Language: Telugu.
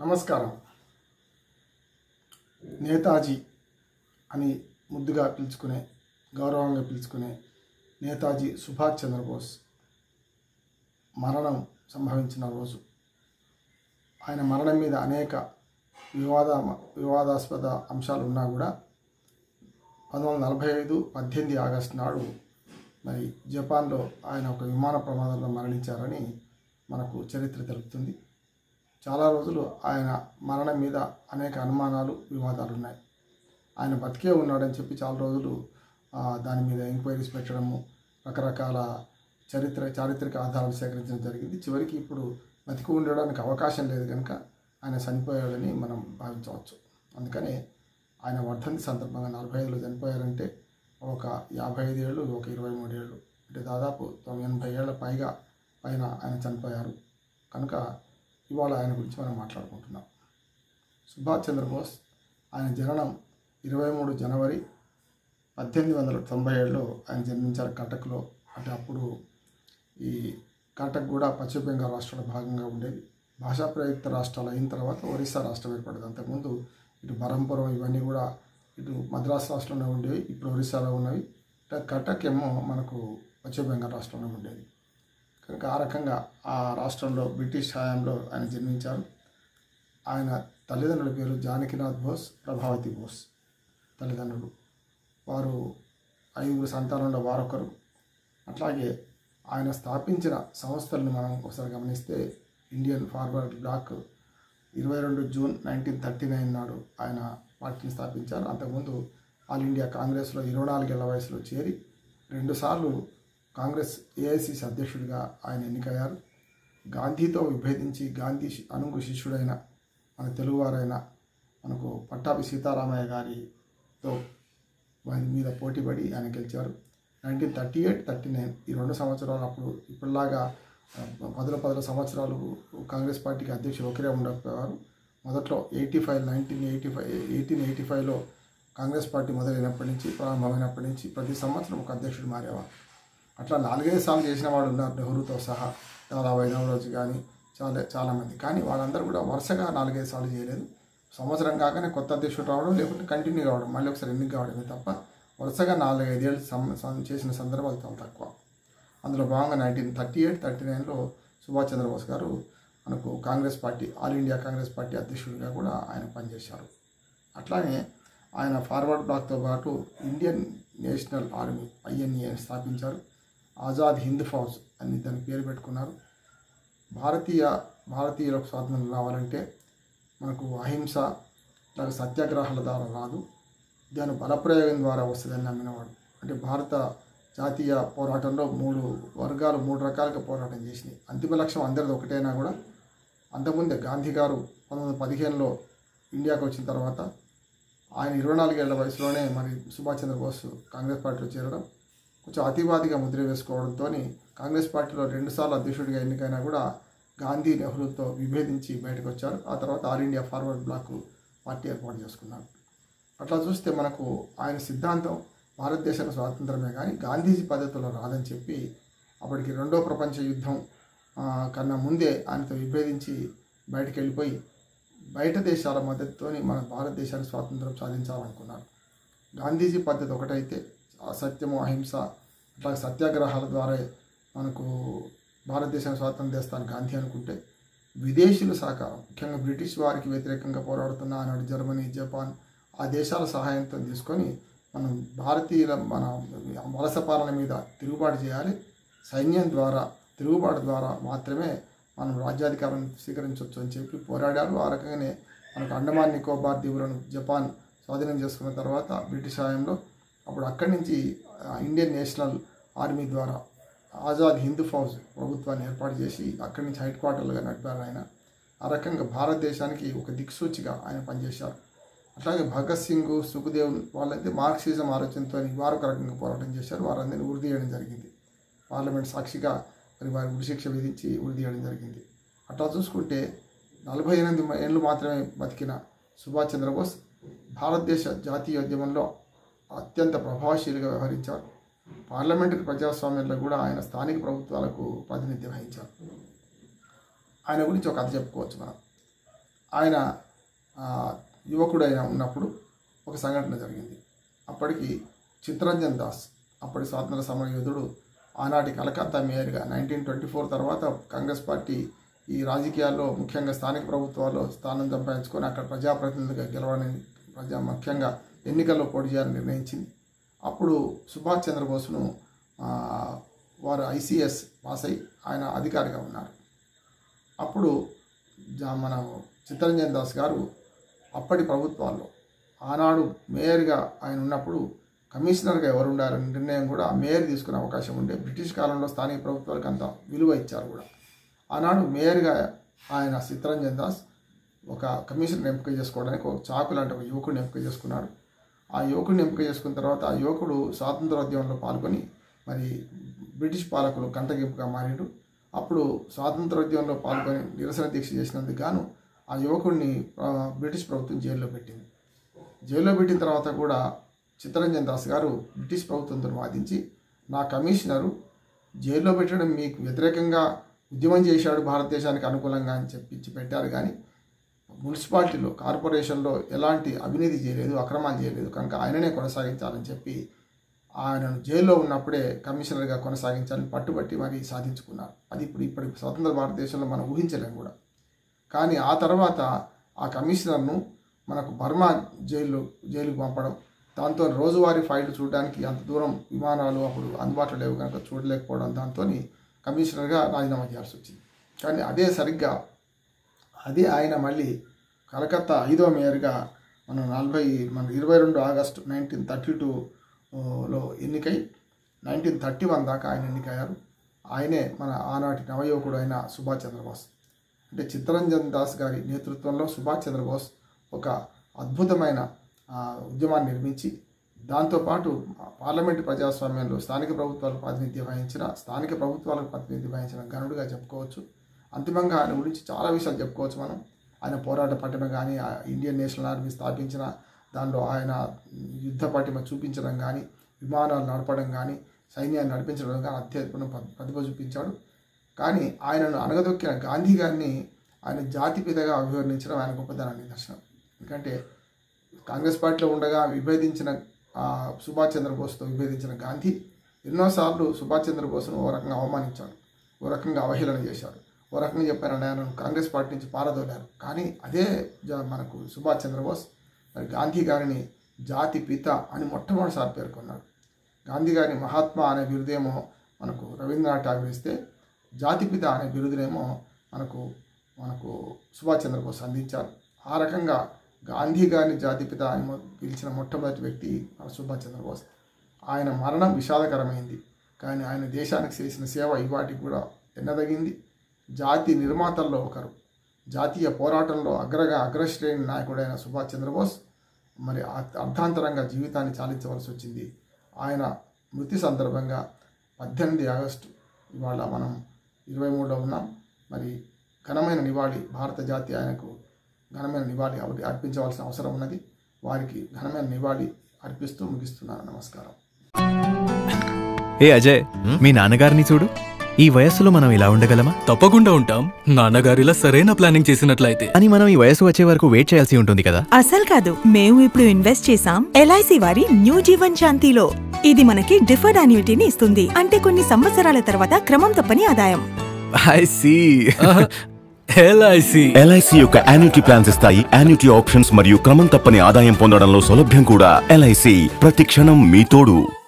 నమస్కారం నేతాజీ అని ముద్దుగా పిలుచుకునే గౌరవంగా పిలుచుకునే నేతాజీ సుభాష్ చంద్రబోస్ మరణం సంభవించిన రోజు ఆయన మరణం మీద అనేక వివాద వివాదాస్పద అంశాలు ఉన్నా కూడా పంతొమ్మిది వందల నలభై ఐదు పద్దెనిమిది ఆగస్టు నాడు మరి జపాన్లో ఆయన ఒక విమాన ప్రమాదంలో మరణించారని మనకు చరిత్ర తెలుపుతుంది చాలా రోజులు ఆయన మరణం మీద అనేక అనుమానాలు వివాదాలు ఉన్నాయి ఆయన బతికే ఉన్నాడని చెప్పి చాలా రోజులు ఆ, దాని మీద ఎంక్వైరీస్ పెట్టడము రకరకాల చరిత్ర చారిత్రక ఆధారాలు సేకరించడం జరిగింది చివరికి ఇప్పుడు బతికి ఉండడానికి అవకాశం లేదు కనుక ఆయన చనిపోయాడని మనం భావించవచ్చు అందుకని ఆయన వర్ధంతి సందర్భంగా నలభై ఐదులో చనిపోయారంటే ఒక యాభై ఐదు ఏళ్ళు ఒక ఇరవై మూడు ఏళ్ళు అంటే దాదాపు తొమ్మిది ఎనభై ఏళ్ళ పైగా పైన ఆయన చనిపోయారు కనుక ఇవాళ ఆయన గురించి మనం మాట్లాడుకుంటున్నాం సుభాష్ చంద్రబోస్ ఆయన జననం ఇరవై మూడు జనవరి పద్దెనిమిది వందల తొంభై ఏడులో ఆయన జన్మించారు కటక్లో అంటే అప్పుడు ఈ కటక్ కూడా పశ్చిమ బెంగాల్ రాష్ట్రంలో భాగంగా ఉండేది భాషా ప్రయుక్త రాష్ట్రాలు అయిన తర్వాత ఒరిస్సా రాష్ట్రం ఏర్పడింది అంతకుముందు ఇటు బరంపురం ఇవన్నీ కూడా ఇటు మద్రాసు రాష్ట్రంలో ఉండేవి ఇప్పుడు ఒరిస్సాలో ఉన్నవి ఇట్లా కటక్ ఏమో మనకు పశ్చిమ బెంగాల్ రాష్ట్రంలో ఉండేది కనుక ఆ రకంగా ఆ రాష్ట్రంలో బ్రిటిష్ హయాంలో ఆయన జన్మించారు ఆయన తల్లిదండ్రుల పేరు జానకినాథ్ బోస్ ప్రభావతి బోస్ తల్లిదండ్రులు వారు ఐదుగురు సంతానంలో వారొకరు అట్లాగే ఆయన స్థాపించిన సంస్థలను మనం ఒకసారి గమనిస్తే ఇండియన్ ఫార్వర్డ్ బ్లాక్ ఇరవై రెండు జూన్ నైన్టీన్ థర్టీ నైన్ నాడు ఆయన పార్టీని స్థాపించారు అంతకుముందు ఆల్ ఇండియా కాంగ్రెస్లో ఇరవై నాలుగేళ్ల వయసులో చేరి రెండుసార్లు కాంగ్రెస్ ఏఐసిసి అధ్యక్షుడిగా ఆయన ఎన్నికయ్యారు గాంధీతో విభేదించి గాంధీ శి- అనుంగు శిష్యుడైన మన తెలుగువారైన మనకు పట్టాభి సీతారామయ్య గారితో వారి మీద పోటీపడి ఆయన గెలిచారు nineteen thirty eight thirty nine ఈ రెండు సంవత్సరాలు అప్పుడు ఇప్పటిలాగా ఆ, పదుల పదుల సంవత్సరాలు కాంగ్రెస్ పార్టీకి అధ్యక్షుడు ఒకరే ఉండకపోయారు మొదట్లో eighty five nineteen eighty five eighteen eighty ఫైవ్లో కాంగ్రెస్ పార్టీ మొదలైనప్పటి నుంచి ప్రారంభమైనప్పటి నుంచి ప్రతి సంవత్సరం ఒక అధ్యక్షుడు మారేవారు అట్లా నాలుగైదు సార్లు చేసిన వాడు ఉన్నారు నెహ్రూతో సహా దాదాపు నవరోజు కానీ చాలా చాలామంది కానీ వాళ్ళందరూ కూడా వరుసగా నాలుగైదు సార్లు చేయలేదు సంవత్సరం కాగానే కొత్త అధ్యక్షుడు రావడం లేకుంటే కంటిన్యూ కావడం మళ్ళీ ఒకసారి ఎన్నిక కావడమే తప్ప వరుసగా నాలుగైదేళ్ళు సం సం- చేసిన సందర్భాలు చాలా తక్కువ అందులో భాగంగా నైన్టీన్ థర్టీ ఎయిట్ థర్టీ నైన్లో సుభాష్ చంద్రబోస్ గారు మనకు Congress party All India Congress party అధ్యక్షుడిగా కూడా ఆయన పనిచేశారు అట్లానే ఆయన ఫార్వర్డ్ బ్లాక్తో పాటు ఇండియన్ నేషనల్ ఆర్మీ ఐఎన్ఏ స్థాపించారు ఆజాద్ హింద్ ఫౌజ్ అని దాని పేరు పెట్టుకున్నారు భారతీయ భారతీయులకు స్వాతంత్రం రావాలంటే మనకు అహింస లేక సత్యాగ్రహాల ద్వారా రాదు దాని బలప్రయోగం ద్వారా వస్తుందని నమ్మినవాడు అంటే భారత జాతీయ పోరాటంలో మూడు వర్గాలు మూడు రకాలుగా పోరాటం చేసినాయి అంతిమ లక్ష్యం అందరిది ఒకటైనా కూడా అంతకుముందే గాంధీ గారు పంతొమ్మిది వందల పదిహేనులో ఇండియాకు వచ్చిన తర్వాత ఆయన ఇరవై నాలుగేళ్ల వయసులోనే మరి సుభాష్ చంద్రబోస్ కాంగ్రెస్ పార్టీలో చేరడం కొంచెం అతివాదిగా ముద్ర వేసుకోవడంతో కాంగ్రెస్ పార్టీలో రెండుసార్లు అధ్యక్షుడిగా ఎన్నికైనా కూడా గాంధీ నెహ్రూతో విభేదించి బయటకు వచ్చారు ఆ తర్వాత All India Forward Bloc party ఏర్పాటు చేసుకున్నారు అట్లా చూస్తే మనకు ఆయన సిద్ధాంతం భారతదేశానికి స్వాతంత్రమే కానీ గాంధీజీ పద్ధతిలో రాదని చెప్పి అప్పటికి రెండో ప్రపంచ యుద్ధం ఆ, కన్నా ముందే ఆయనతో విభేదించి బయటకు వెళ్ళిపోయి బయట దేశాల మద్దతుతోని మన భారతదేశానికి స్వాతంత్రం సాధించాలనుకున్నారు గాంధీజీ పద్ధతి ఒకటైతే అసత్యము అహింస అట్లాగే సత్యాగ్రహాల ద్వారా మనకు భారతదేశానికి స్వాతంత్రం తెస్తాను గాంధీ అనుకుంటే విదేశీయుల సహకారం ముఖ్యంగా బ్రిటిష్ వారికి వ్యతిరేకంగా పోరాడుతున్న ఆనాడు జర్మనీ జపాన్ ఆ దేశాల సహాయంతో తీసుకొని మనం భారతీయుల మన వలస పాలన మీద తిరుగుబాటు చేయాలి సైన్యం ద్వారా తిరుగుబాటు ద్వారా మాత్రమే మనం రాజ్యాధికారం స్వీకరించవచ్చు అని చెప్పి పోరాడారు ఆ రకంగానే మనకు అండమాన్ నికోబార్ దీవులను జపాన్ స్వాధీనం చేసుకున్న తర్వాత బ్రిటిష్ హయాంలో అప్పుడు అక్కడి నుంచి ఆ, ఇండియన్ నేషనల్ ఆర్మీ ద్వారా ఆజాద్ హిందూ ఫౌజ్ ప్రభుత్వాన్ని ఏర్పాటు చేసి అక్కడి నుంచి హెడ్ క్వార్టర్లుగా నడిపారు ఆయన ఆ రకంగా భారతదేశానికి ఒక దిక్సూచిగా ఆయన పనిచేశారు అట్లాగే భగత్ సింగ్ సుఖదేవ్ వాళ్ళైతే మార్క్సిజం ఆలోచనతో వారు ఒక రకంగా పోరాటం చేశారు వారందరినీ ఉరి తీయడం జరిగింది పార్లమెంట్ సాక్షిగా మరి వారి ఉరిశిక్ష విధించి ఉరి తీయడం జరిగింది అట్లా చూసుకుంటే నలభై ఎనిమిది ఏళ్ళు మాత్రమే బతికిన సుభాష్ చంద్రబోస్ భారతదేశ జాతీయోద్యమంలో అత్యంత ప్రభావశీలిగా వ్యవహరించారు పార్లమెంటరీ ప్రజాస్వామ్యంలో కూడా ఆయన స్థానిక ప్రభుత్వాలకు ప్రాతినిధ్యం వహించారు ఆయన గురించి ఒక కథ చెప్పుకోవచ్చు మనం ఆయన ఆ, యువకుడైన ఉన్నప్పుడు ఒక సంఘటన జరిగింది అప్పటికి చిత్తరంజన్ దాస్ అప్పటి స్వాతంత్ర సమర యోధుడు ఆనాటి కలకత్తా మేయర్గా నైన్టీన్ ట్వంటీ ఫోర్ తర్వాత కాంగ్రెస్ పార్టీ ఈ రాజకీయాల్లో ముఖ్యంగా స్థానిక ప్రభుత్వాల్లో స్థానం సంపాదించుకొని అక్కడ ప్రజాప్రతినిధులుగా గెలవాలని ప్రజా ముఖ్యంగా ఎన్నికల్లో పోటీ చేయాలని నిర్ణయించింది అప్పుడు సుభాష్ చంద్రబోస్ను ఆ, వారు ఐసీఎస్ పాస్ అయి ఆయన అధికారిగా ఉన్నారు అప్పుడు జా- మన చిత్తరంజన్ దాస్ గారు అప్పటి ప్రభుత్వాల్లో ఆనాడు మేయర్గా ఆయన ఉన్నప్పుడు కమిషనర్గా ఎవరు ఉండాలనే నిర్ణయం కూడా ఆ మేయర్ తీసుకునే అవకాశం ఉండే బ్రిటిష్ కాలంలో స్థానిక ప్రభుత్వాలకు అంత విలువ ఇచ్చారు కూడా ఆనాడు మేయర్గా ఆయన చిత్తరంజన్ దాస్ ఒక కమిషనర్ ఎంపిక చేసుకోవడానికి ఒక చాకు లాంటి ఒక యువకుడిని ఎంపిక చేసుకున్నాడు ఆ యువకుడిని ఎంపిక చేసుకున్న తర్వాత ఆ యువకుడు స్వాతంత్రోద్యమంలో పాల్గొని మరి బ్రిటిష్ పాలకులు కంటగింపుగా మారాడు అప్పుడు స్వాతంత్రోద్యమంలో పాల్గొని నిరసన దీక్ష చేసినందుకు గాను ఆ యువకుడిని ఆ, బ్రిటిష్ ప్రభుత్వం జైల్లో పెట్టింది జైల్లో పెట్టిన తర్వాత కూడా చిత్తరంజన్ దాస్ గారు బ్రిటిష్ ప్రభుత్వంతో వాదించి నా కమిషనరు జైల్లో పెట్టడం మీకు వ్యతిరేకంగా ఉద్యమం చేశాడు భారతదేశానికి అనుకూలంగా అని చెప్పించి పెట్టారు కానీ మున్సిపాలిటీలో కార్పొరేషన్లో ఎలాంటి అవినీతి చేయలేదు అక్రమాలు చేయలేదు కనుక ఆయననే కొనసాగించాలని చెప్పి ఆయనను జైల్లో ఉన్నప్పుడే కమిషనర్గా కొనసాగించాలని పట్టుబట్టి మరీ సాధించుకున్నారు అది ఇప్పుడు ఇప్పటి స్వతంత్ర భారతదేశంలో మనం ఊహించలేం కూడా కానీ ఆ తర్వాత ఆ కమిషనర్ను మనకు బర్మా జైలు జైలుకు పంపడం దాంతో రోజువారీ ఫైల్ చూడడానికి అంత దూరం విమానాలు అప్పుడు అందుబాటులో లేవు కనుక చూడలేకపోవడం దాంతో కమిషనర్గా రాజీనామా చేయాల్సి వచ్చింది కానీ అదే సరిగ్గా అదే ఆయన మళ్ళీ కలకత్తా ఐదో మేయర్గా మన నలభై మన ఇరవై రెండు ఆగస్టు నైన్టీన్ థర్టీ టూలో ఎన్నికై నైన్టీన్ థర్టీ వన్ దాకా ఆయన ఎన్నికయ్యారు ఆయనే మన ఆనాటి నవయువకుడు అయిన సుభాష్ చంద్రబోస్ అంటే చిత్తరంజన్ దాస్ గారి నేతృత్వంలో సుభాష్ చంద్రబోస్ ఒక అద్భుతమైన ఆ, ఉద్యమాన్ని నిర్మించి దాంతోపాటు పార్లమెంటు ప్రజాస్వామ్యంలో స్థానిక ప్రభుత్వాలకు ప్రాతినిధ్యం వహించిన స్థానిక ప్రభుత్వాలకు ప్రాతినిధ్యం వహించిన గనుడుగా చెప్పుకోవచ్చు అంతిమంగా ఆయన గురించి చాలా విషయాలు చెప్పుకోవచ్చు మనం ఆయన పోరాట పటిమ కానీ ఆ ఇండియన్ నేషనల్ ఆర్మీ స్థాపించిన దానిలో ఆయన యుద్ధ పటిమ చూపించడం కానీ విమానాలు నడపడం కానీ సైన్యాన్ని నడిపించడం కానీ అత్యద్భుతం ప్ర- ప్రతిభ చూపించాడు కానీ ఆయనను అణగదొక్కిన గాంధీ గారిని ఆయన జాతిపితగా అభివర్ణించడం ఆయన గొప్పతనాన్ని నిదర్శనం ఎందుకంటే కాంగ్రెస్ పార్టీలో ఉండగా విభేదించిన ఆ, సుభాష్ చంద్రబోస్తో విభేదించిన గాంధీ ఎన్నోసార్లు సుభాష్ చంద్రబోస్ను ఓ రకంగా అవమానించాడు ఓ రకంగా అవహేళన చేశాడు ఓ రకంగా చెప్పారంటే ఆయన కాంగ్రెస్ పార్టీ నుంచి పారదోలారు కానీ అదే జ- మనకు సుభాష్ చంద్రబోస్ మరి గాంధీ గారిని జాతి పిత అని మొట్టమొదటిసారి పేర్కొన్నాడు గాంధీ గారిని మహాత్మా అనే బిరుదేమో మనకు రవీంద్రనాథ్ ఠాగూర్ ఇస్తే జాతిపిత అనే బిరుదునేమో మనకు మనకు సుభాష్ చంద్రబోస్ అందించారు ఆ రకంగా గాంధీ గారిని జాతిపిత అని మొ- పిలిచిన మొట్టమొదటి వ్యక్తి మన సుభాష్ చంద్రబోస్ ఆయన మరణం విషాదకరమైంది కానీ ఆయన దేశానికి చేసిన సేవ ఇవాటికి కూడా ఎన్నదగింది జాతి నిర్మాతల్లో ఒకరు జాతీయ పోరాటంలో అగ్రగా అగ్రశ్రేణి నాయకుడైన సుభాష్ చంద్రబోస్ మరి అ- అర్ధాంతరంగా జీవితాన్ని చాలించవలసి వచ్చింది ఆయన మృతి సందర్భంగా పద్దెనిమిది ఆగస్టు ఇవాళ మనం ఇరవై మూడులో ఉన్నాం మరి ఘనమైన నివాళి భారత జాతి ఆయనకు ఘనమైన నివాళి అవ- అర్పించవలసిన అవసరం ఉన్నది వారికి ఘనమైన నివాళి అర్పిస్తూ ముగిస్తున్నాను నమస్కారం ఏ అజయ్ మీ నాన్నగారిని చూడు ఈ వయస్సులో మనం ఇలా ఉండగలమా తప్పకుండా ఉంటాం నాన్నగారిలా సరైన ప్లానింగ్ చేసినట్లయితే అని మనం ఈ వయసు వచ్చే వరకు వెయిట్ చేయాల్సి ఉంటుంది కదా అసలు కాదు మేము ఇప్పుడు ఇన్వెస్ట్ చేసాం ఎల్ఐసి వారి న్యూ జీవన్ శాంతిలో ఇది మనకి డిఫర్డ్ అన్యూటీని ఇస్తుంది అంటే కొన్ని సంవత్సరాల తర్వాత క్రమం తప్పని ఆదాయం ఐ సీ ఎల్ఐసి ఎల్ఐసి యొక్క యాన్యుటీ ప్లాన్స్ ఇస్తాయి యాన్యుటీ ఆప్షన్స్ మరియు క్రమం తప్పని ఆదాయం పొందడంలో సౌలభ్యం కూడా ఎల్ఐసి ప్రతి క్షణం మీ తోడు